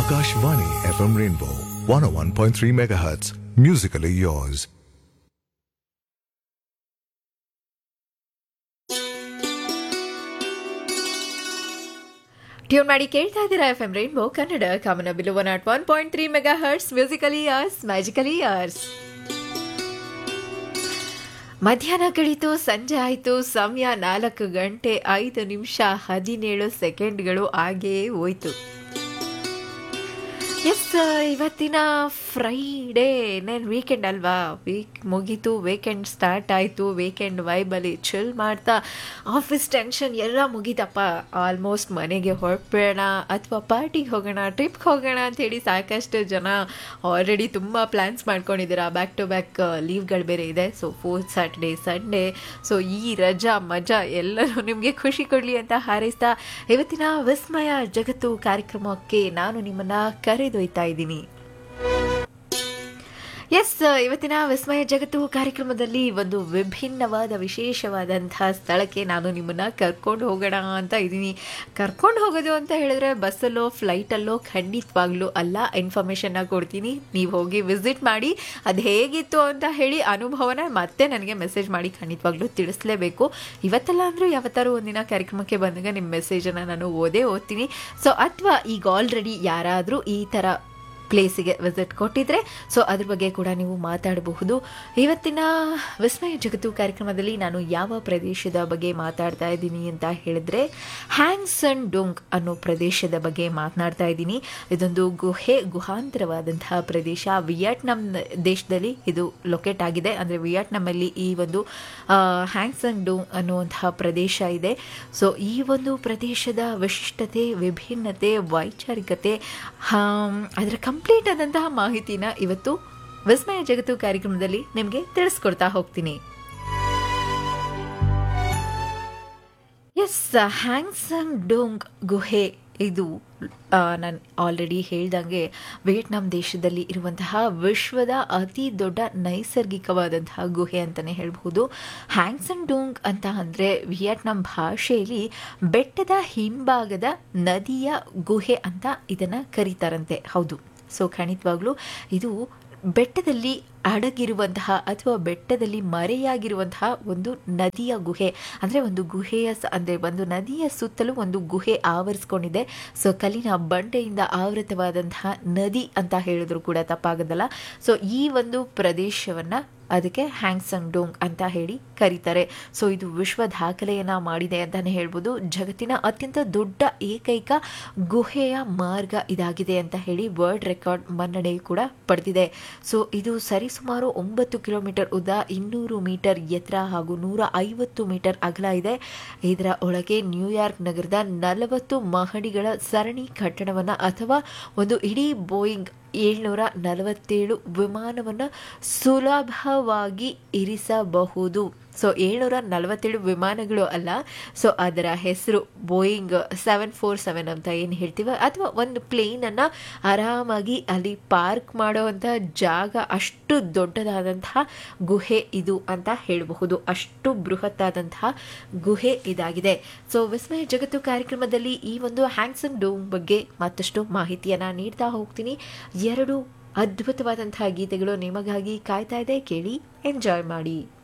Akashvani FM Rainbow 101.3 MHz. Musically yours. Tune ಮಾಡಿ ಕೇಳ್ತಾ ಇದ್ದೀರಾ ಎಫ್ ಎಂ ರೈನ್ಬೋ ಕನ್ನಡ ಕಾಮನ ಬಿಲು one not one point three megahertz musically yours magically yours ಮಧ್ಯಾಹ್ನ ಕಳೀತು ಸಂಜೆ ಆಯಿತು ಸಮಯ ನಾಲ್ಕು ಗಂಟೆ ಐದು ನಿಮಿಷ ಹದಿನೇಳು ಸೆಕೆಂಡ್ಗಳು ಆಗೇ ಹೋಯ್ತು ಎಸ್ ಇವತ್ತಿನ ಫ್ರೈಡೇ ಇನ್ನೇನು ವೀಕೆಂಡ್ ಅಲ್ವಾ ವೀಕ್ ಮುಗೀತು ವೀಕೆಂಡ್ ಸ್ಟಾರ್ಟ್ ಆಯಿತು ವೀಕೆಂಡ್ ವೈಬಲ್ಲಿ ಚಿಲ್ ಮಾಡ್ತಾ ಆಫೀಸ್ ಟೆನ್ಷನ್ ಎಲ್ಲ ಮುಗೀತಪ್ಪ ಆಲ್ಮೋಸ್ಟ್ ಮನೆಗೆ ಹೊರಡ್ಬೇಡ ಅಥವಾ ಪಾರ್ಟಿಗೆ ಹೋಗೋಣ ಟ್ರಿಪ್ಗೆ ಹೋಗೋಣ ಅಂಥೇಳಿ ಸಾಕಷ್ಟು ಜನ ಆಲ್ರೆಡಿ ತುಂಬ ಪ್ಲ್ಯಾನ್ಸ್ ಮಾಡ್ಕೊಂಡಿದ್ದೀರಾ ಬ್ಯಾಕ್ ಟು ಬ್ಯಾಕ್ ಲೀವ್ಗಳು ಬೇರೆ ಇದೆ so fourth Saturday Sunday so ಈ ರಜಾ ಮಜಾ ಎಲ್ಲರೂ ನಿಮಗೆ ಖುಷಿ ಕೊಡಲಿ ಅಂತ ಹಾರೈಸ್ತಾ ಇವತ್ತಿನ ವಿಸ್ಮಯ ಜಗತ್ತು ಕಾರ್ಯಕ್ರಮಕ್ಕೆ ನಾನು ನಿಮ್ಮನ್ನು ಕರೆದೊಯ್ತಾ ಇದ್ದೀನಿ ಎಸ್ ಇವತ್ತಿನ ವಿಸ್ಮಯ ಜಗತ್ತು ಕಾರ್ಯಕ್ರಮದಲ್ಲಿ ಒಂದು ವಿಭಿನ್ನವಾದ ವಿಶೇಷವಾದಂತಹ ಸ್ಥಳಕ್ಕೆ ನಾನು ನಿಮ್ಮನ್ನು ಕರ್ಕೊಂಡು ಹೋಗೋಣ ಅಂತ ಇದ್ದೀನಿ ಕರ್ಕೊಂಡು ಹೋಗೋದು ಅಂತ ಹೇಳಿದ್ರೆ ಬಸ್ಸಲ್ಲೋ ಫ್ಲೈಟಲ್ಲೋ ಖಂಡಿತವಾಗ್ಲೂ ಅಲ್ಲ ಇನ್ಫಾರ್ಮೇಷನ್ನ ಕೊಡ್ತೀನಿ ನೀವು ಹೋಗಿ ವಿಸಿಟ್ ಮಾಡಿ ಅದು ಹೇಗಿತ್ತು ಅಂತ ಹೇಳಿ ಅನುಭವನ ಮತ್ತೆ ನನಗೆ ಮೆಸೇಜ್ ಮಾಡಿ ಖಂಡಿತವಾಗ್ಲೂ ತಿಳಿಸ್ಲೇಬೇಕು ಇವತ್ತೆಲ್ಲ ಅಂದರೂ ಯಾವತ್ತಾರು ಒಂದಿನ ಕಾರ್ಯಕ್ರಮಕ್ಕೆ ಬಂದಾಗ ನಿಮ್ಮ ಮೆಸೇಜನ್ನು ನಾನು ಓದೇ ಓದ್ತೀನಿ ಸೊ ಅಥವಾ ಈಗ ಆಲ್ರೆಡಿ ಯಾರಾದರೂ ಈ ಥರ ಪ್ಲೇಸಿಗೆ ವಿಸಿಟ್ ಕೊಟ್ಟಿದ್ರೆ ಸೊ ಅದ್ರ ಬಗ್ಗೆ ಕೂಡ ನೀವು ಮಾತಾಡಬಹುದು ಇವತ್ತಿನ ವಿಸ್ಮಯ ಜಗತ್ತು ಕಾರ್ಯಕ್ರಮದಲ್ಲಿ ನಾನು ಯಾವ ಪ್ರದೇಶದ ಬಗ್ಗೆ ಮಾತಾಡ್ತಾ ಇದ್ದೀನಿ ಅಂತ ಹೇಳಿದ್ರೆ ಹ್ಯಾಂಗ್ಸನ್ ಡೋಂಗ್ ಅನ್ನೋ ಪ್ರದೇಶದ ಬಗ್ಗೆ ಮಾತನಾಡ್ತಾ ಇದ್ದೀನಿ ಇದೊಂದು ಗುಹೆ ಗುಹಾಂತರವಾದಂತಹ ಪ್ರದೇಶ ವಿಯಟ್ನಾಂ ದೇಶದಲ್ಲಿ ಇದು ಲೊಕೇಟ್ ಆಗಿದೆ ಅಂದರೆ ವಿಯಟ್ನಾಮಲ್ಲಿ ಈ ಒಂದು ಹ್ಯಾಂಗ್ಸನ್ ಡೋಂಗ್ ಅನ್ನುವಂತಹ ಪ್ರದೇಶ ಇದೆ ಸೊ ಈ ಒಂದು ಪ್ರದೇಶದ ವಿಶಿಷ್ಟತೆ ವಿಭಿನ್ನತೆ ವೈಚಾರಿಕತೆ ಅದರ ಕಂಪ್ಲೀಟ್ ಆದಂತಹ ಮಾಹಿತಿನ ಇವತ್ತು ವಿಸ್ಮಯ ಜಗತ್ತು ಕಾರ್ಯಕ್ರಮದಲ್ಲಿ ನಿಮಗೆ ತಿಳಿಸ್ಕೊಡ್ತಾ ಹೋಗ್ತೀನಿ ಎಸ್ ಹ್ಯಾಂಗ್ಸಂಗ್ ಡೋಂಗ್ ಗುಹೆ ಇದು ನಾನು ಆಲ್ರೆಡಿ ಹೇಳ್ದಂಗೆ ವಿಯೆಟ್ನಾಂ ದೇಶದಲ್ಲಿ ಇರುವಂತಹ ವಿಶ್ವದ ಅತಿ ದೊಡ್ಡ ನೈಸರ್ಗಿಕವಾದಂತಹ ಗುಹೆ ಅಂತಲೇ ಹೇಳ್ಬೋದು ಹ್ಯಾಂಗ್ಸನ್ ಡೋಂಗ್ ಅಂತ ಅಂದರೆ ವಿಯೆಟ್ನಾಂ ಭಾಷೆಯಲ್ಲಿ ಬೆಟ್ಟದ ಹಿಂಭಾಗದ ನದಿಯ ಗುಹೆ ಅಂತ ಇದನ್ನು ಕರೀತಾರಂತೆ ಹೌದು ಸೊ ಖಂಡಿತವಾಗ್ಲೂ ಇದು ಬೆಟ್ಟದಲ್ಲಿ ಅಡಗಿರುವಂತಹ ಅಥವಾ ಬೆಟ್ಟದಲ್ಲಿ ಮರೆಯಾಗಿರುವಂತಹ ಒಂದು ನದಿಯ ಗುಹೆ ಅಂದರೆ ಒಂದು ಗುಹೆಯ ಅಂದರೆ ಒಂದು ನದಿಯ ಸುತ್ತಲೂ ಒಂದು ಗುಹೆ ಆವರಿಸ್ಕೊಂಡಿದೆ ಸೊ ಕಲ್ಲಿನ ಬಂಡೆಯಿಂದ ಆವೃತವಾದಂತಹ ನದಿ ಅಂತ ಹೇಳಿದ್ರು ಕೂಡ ತಪ್ಪಾಗೋದಲ್ಲ ಸೊ ಈ ಒಂದು ಪ್ರದೇಶವನ್ನು ಅದಕ್ಕೆ ಹ್ಯಾಂಗ್ಸಂಗ್ ಡೋಂಗ್ ಅಂತ ಹೇಳಿ ಕರೀತಾರೆ ಸೊ ಇದು ವಿಶ್ವ ದಾಖಲೆಯನ್ನು ಮಾಡಿದೆ ಅಂತಲೇ ಹೇಳ್ಬೋದು ಜಗತ್ತಿನ ಅತ್ಯಂತ ದೊಡ್ಡ ಏಕೈಕ ಗುಹೆಯ ಮಾರ್ಗ ಇದಾಗಿದೆ ಅಂತ ಹೇಳಿ ವರ್ಲ್ಡ್ ರೆಕಾರ್ಡ್ ಮನ್ನಣೆ ಕೂಡ ಪಡೆದಿದೆ ಸೊ ಇದು ಸರಿಸುಮಾರು ಒಂಬತ್ತು ಕಿಲೋಮೀಟರ್ ಉದ್ದ ಇನ್ನೂರು ಮೀಟರ್ ಎತ್ತರ ಹಾಗೂ ನೂರ ಐವತ್ತು ಮೀಟರ್ ಅಗಲ ಇದೆ ಇದರ ಒಳಗೆ ನ್ಯೂಯಾರ್ಕ್ ನಗರದ ನಲವತ್ತು ಮಹಡಿಗಳ ಸರಣಿ ಕಟ್ಟಡವನ್ನು ಅಥವಾ ಒಂದು ಇಡೀ ಬೋಯಿಂಗ್ ಏಳ್ನೂರ ನಲವತ್ತೇಳು ವಿಮಾನವನ್ನು ಸುಲಭವಾಗಿ ಇರಿಸಬಹುದು ಸೊ ಏಳ್ನೂರ ನಲವತ್ತೇಳು ವಿಮಾನಗಳು ಅಲ್ಲ ಸೊ ಅದರ ಹೆಸರು ಬೋಯಿಂಗ್ ಸೆವೆನ್ ಫೋರ್ ಸೆವೆನ್ ಅಂತ ಏನು ಹೇಳ್ತೀವಿ ಅಥವಾ ಒಂದು ಪ್ಲೇನನ್ನು ಆರಾಮಾಗಿ ಅಲ್ಲಿ ಪಾರ್ಕ್ ಮಾಡುವಂಥ ಜಾಗ ಅಷ್ಟು ದೊಡ್ಡದಾದಂತಹ ಗುಹೆ ಇದು ಅಂತ ಹೇಳಬಹುದು ಅಷ್ಟು ಬೃಹತ್ತಾದಂತಹ ಗುಹೆ ಇದಾಗಿದೆ ಸೊ ವಿಸ್ಮಯ ಜಗತ್ತು ಕಾರ್ಯಕ್ರಮದಲ್ಲಿ ಈ ಒಂದು ಹ್ಯಾಂಗ್ಸನ್ ಡೋಮ್ ಬಗ್ಗೆ ಮತ್ತಷ್ಟು ಮಾಹಿತಿಯನ್ನು ನೀಡ್ತಾ ಹೋಗ್ತೀನಿ ಎರಡು ಅದ್ಭುತವಾದಂತಹ ಗೀತೆಗಳು ನಿಮಗಾಗಿ ಕಾಯ್ತಾ ಇದೆ ಕೇಳಿ ಎಂಜಾಯ್ ಮಾಡಿ